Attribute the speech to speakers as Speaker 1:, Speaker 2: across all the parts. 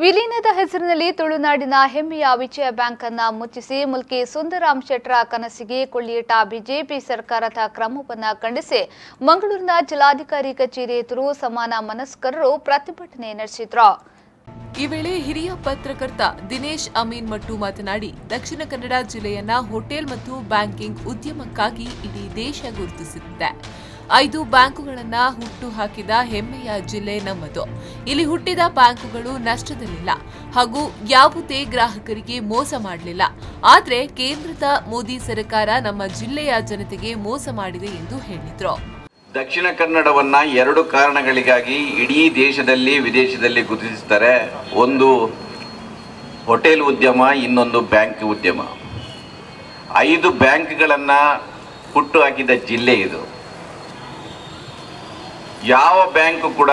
Speaker 1: ವಿಲೀನದ ಹೆಸರಿನಲ್ಲಿ ತುಳುನಾಡಿನ ಹೆಮ್ಮೆಯ ವಿಜಯ ಬ್ಯಾಂಕ್ ಅನ್ನ ಮುಚ್ಚಿಸಿ ಮುಲ್ಕಿ ಸುಂದರಾಮ್ ಶೆಟ್ರ ಕನಸಿಗೆ ಕೊಳ್ಳಿಯಿಟ್ಟ ಬಿಜೆಪಿ ಸರ್ಕಾರದ ಕ್ರಮವನ್ನು ಖಂಡಿಸಿ ಮಂಗಳೂರಿನ ಜಿಲ್ಲಾಧಿಕಾರಿ ಕಚೇರಿ ಎದುರು ಸಮಾನ ಮನಸ್ಕರರು ಪ್ರತಿಭಟನೆ ನಡೆಸಿದ್ರು
Speaker 2: ಈ ವೇಳೆ ಹಿರಿಯ ಪತ್ರಕರ್ತ ದಿನೇಶ್ ಅಮೀನ್ ಮಟ್ಟು ಮಾತನಾಡಿ ದಕ್ಷಿಣ ಕನ್ನಡ ಜಿಲ್ಲೆಯನ್ನ ಹೋಟೆಲ್ ಮತ್ತು ಬ್ಯಾಂಕಿಂಗ್ ಉದ್ಯಮಕ್ಕಾಗಿ ಇಡೀ ದೇಶ ಗುರುತಿಸುತ್ತಿದೆ ಐದು ಬ್ಯಾಂಕುಗಳನ್ನ ಹುಟ್ಟು ಹಾಕಿದ ಹೆಮ್ಮೆಯ ಜಿಲ್ಲೆ ನಮ್ಮದು ಇಲ್ಲಿ ಹುಟ್ಟಿದ ಬ್ಯಾಂಕುಗಳು ನಷ್ಟದಲ್ಲಿಲ್ಲ ಹಾಗೂ ಯಾವುದೇ ಗ್ರಾಹಕರಿಗೆ ಮೋಸ ಮಾಡಲಿಲ್ಲ ಆದ್ರೆ ಕೇಂದ್ರದ ಮೋದಿ ಸರ್ಕಾರ ನಮ್ಮ ಜಿಲ್ಲೆಯ ಜನತೆಗೆ ಮೋಸ ಮಾಡಿದೆ ಎಂದು ಹೇಳಿದ್ರು
Speaker 3: ದಕ್ಷಿಣ ಕನ್ನಡವನ್ನ ಎರಡು ಕಾರಣಗಳಿಗಾಗಿ ಇಡೀ ದೇಶದಲ್ಲಿ ವಿದೇಶದಲ್ಲಿ ಗುರುತಿಸ್ತಾರೆ ಒಂದು ಹೋಟೆಲ್ ಉದ್ಯಮ ಇನ್ನೊಂದು ಬ್ಯಾಂಕ್ ಉದ್ಯಮ ಐದು ಬ್ಯಾಂಕ್ಗಳನ್ನು ಹುಟ್ಟು ಹಾಕಿದ ಜಿಲ್ಲೆ ಇದು ಯಾವ ಬ್ಯಾಂಕು ಕೂಡ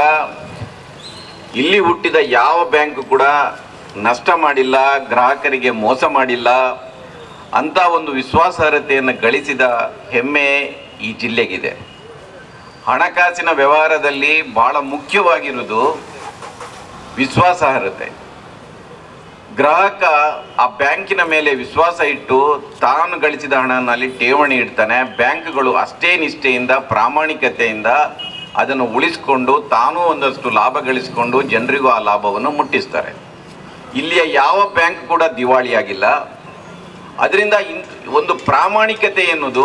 Speaker 3: ಇಲ್ಲಿ ಹುಟ್ಟಿದ ಯಾವ ಬ್ಯಾಂಕು ಕೂಡ ನಷ್ಟ ಮಾಡಿಲ್ಲ ಗ್ರಾಹಕರಿಗೆ ಮೋಸ ಮಾಡಿಲ್ಲ ಅಂತ ಒಂದು ವಿಶ್ವಾಸಾರ್ಹತೆಯನ್ನು ಗಳಿಸಿದ ಹೆಮ್ಮೆ ಈ ಜಿಲ್ಲೆಗಿದೆ ಹಣಕಾಸಿನ ವ್ಯವಹಾರದಲ್ಲಿ ಬಹಳ ಮುಖ್ಯವಾಗಿರುವುದು ವಿಶ್ವಾಸಾರ್ಹತೆ ಗ್ರಾಹಕ ಆ ಬ್ಯಾಂಕಿನ ಮೇಲೆ ವಿಶ್ವಾಸ ಇಟ್ಟು ತಾನು ಗಳಿಸಿದ ಹಣನಲ್ಲಿ ಠೇವಣಿ ಇಡ್ತಾನೆ ಬ್ಯಾಂಕ್ಗಳು ಅಷ್ಟೇ ನಿಷ್ಠೆಯಿಂದ ಪ್ರಾಮಾಣಿಕತೆಯಿಂದ ಅದನ್ನು ಉಳಿಸಿಕೊಂಡು ತಾನೂ ಒಂದಷ್ಟು ಲಾಭ ಗಳಿಸಿಕೊಂಡು ಜನರಿಗೂ ಆ ಲಾಭವನ್ನು ಮುಟ್ಟಿಸ್ತಾರೆ ಇಲ್ಲಿಯ ಯಾವ ಬ್ಯಾಂಕ್ ಕೂಡ ದಿವಾಳಿಯಾಗಿಲ್ಲ ಅದರಿಂದ ಇನ್ ಒಂದು ಪ್ರಾಮಾಣಿಕತೆ ಎನ್ನುವುದು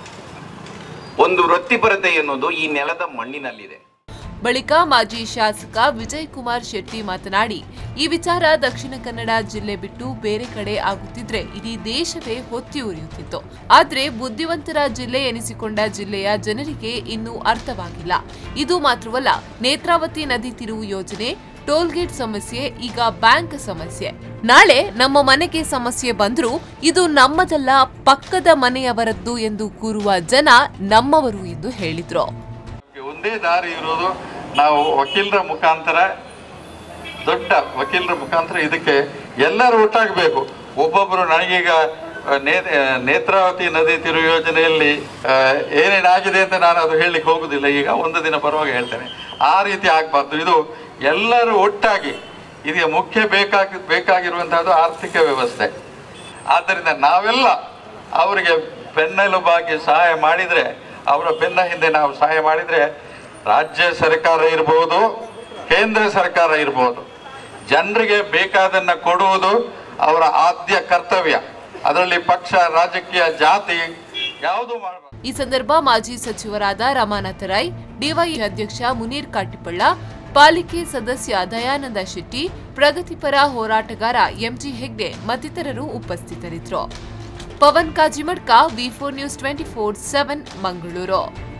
Speaker 3: ಒಂದು ವೃತ್ತಿಪರತೆ ಎನ್ನುವುದು ಈ ನೆಲದ ಮಣ್ಣಿನಲ್ಲಿದೆ
Speaker 2: ಬಳಿಕ ಮಾಜಿ ಶಾಸಕ ವಿಜಯ್ ಕುಮಾರ್ ಶೆಟ್ಟಿ ಮಾತನಾಡಿ ಈ ವಿಚಾರ ದಕ್ಷಿಣ ಕನ್ನಡ ಜಿಲ್ಲೆ ಬಿಟ್ಟು ಬೇರೆ ಕಡೆ ಆಗುತ್ತಿದ್ರೆ ಇಡೀ ದೇಶವೇ ಹೊತ್ತಿ ಉರಿಯುತ್ತಿತ್ತು ಆದ್ರೆ ಬುದ್ಧಿವಂತರ ಜಿಲ್ಲೆ ಎನಿಸಿಕೊಂಡ ಜಿಲ್ಲೆಯ ಜನರಿಗೆ ಇನ್ನೂ ಅರ್ಥವಾಗಿಲ್ಲ ಇದು ಮಾತ್ರವಲ್ಲ ನೇತ್ರಾವತಿ ನದಿ ತಿರುವು ಯೋಜನೆ ಟೋಲ್ಗೇಟ್ ಸಮಸ್ಯೆ ಈಗ ಬ್ಯಾಂಕ್ ಸಮಸ್ಯೆ ನಾಳೆ ನಮ್ಮ ಮನೆಗೆ ಸಮಸ್ಯೆ ಬಂದ್ರೂ ಇದು ನಮ್ಮದಲ್ಲ ಪಕ್ಕದ ಮನೆಯವರದ್ದು ಎಂದು ಕೂರುವ ಜನ ನಮ್ಮವರು ಎಂದು ಹೇಳಿದ್ರು
Speaker 4: ಒಂದೇ ದಾರಿ ಇರೋದು ನಾವು ವಕೀಲರ ಮುಖಾಂತರ ದೊಡ್ಡ ವಕೀಲರ ಮುಖಾಂತರ ಇದಕ್ಕೆ ಎಲ್ಲರೂ ಒಟ್ಟಾಗಬೇಕು ಒಬ್ಬೊಬ್ಬರು ನನಗೀಗ ಆ, ನೇ- ಆ, ನೇತ್ರಾವತಿ ನದಿ ತಿರು ಯೋಜನೆಯಲ್ಲಿ ಆ, ಏನೇನಾಗಿದೆ ಅಂತ ನಾನು ಅದು ಹೇಳಲಿಕ್ಕೆ ಹೋಗುದಿಲ್ಲ ಈಗ ಒಂದು ದಿನ ಬರುವಾಗ ಹೇಳ್ತೇನೆ ಆ ರೀತಿ ಆಗಬಾರ್ದು ಇದು ಎಲ್ಲರೂ ಒಟ್ಟಾಗಿ ಇದಕ್ಕೆ ಮುಖ್ಯ ಬೇಕಾಗಿ ಬೇಕಾಗಿರುವಂತಹದ್ದು ಆರ್ಥಿಕ ವ್ಯವಸ್ಥೆ ಆದ್ದರಿಂದ ನಾವೆಲ್ಲ ಅವರಿಗೆ ಬೆನ್ನೆಲುಬಾಗಿ ಸಹಾಯ ಮಾಡಿದರೆ ಅವರ ಬೆನ್ನ ಹಿಂದೆ ನಾವು ಸಹಾಯ ಮಾಡಿದರೆ ರಾಜ್ಯ ಸರ್ಕಾರ ಇರ್ಬೋದು ಕೇಂದ್ರ ಸರ್ಕಾರ ಇರ್ಬೋದು ಜನರಿಗೆ ಬೇಕಾದನ್ನ ಕೊಡುವುದು ಅವರ ಆದ್ಯ ಕರ್ತವ್ಯ ಅದರಲ್ಲಿ ಪಕ್ಷ ರಾಜಕೀಯ ಜಾತಿ ಯಾವುದು ಮಾಡಬಾರ್ದು
Speaker 2: ಈ ಸಂದರ್ಭ ಮಾಜಿ ಸಚಿವರಾದ ರಮಾನಾಥ ರೈ ಡಿವೈ ಅಧ್ಯಕ್ಷ ಮುನೀರ್ ಕಾಟಿಪಳ್ಳ ಪಾಲಿಕೆ ಸದಸ್ಯ ದಯಾನಂದ ಶೆಟ್ಟಿ ಪ್ರಗತಿಪರ ಹೋರಾಟಗಾರ ಎಂಜಿ ಹೆಗ್ಡೆ ಮತ್ತಿತರರು ಉಪಸ್ಥಿತರಿದ್ದರು Pavan Kajimadka V four news twenty four seven Mangaluru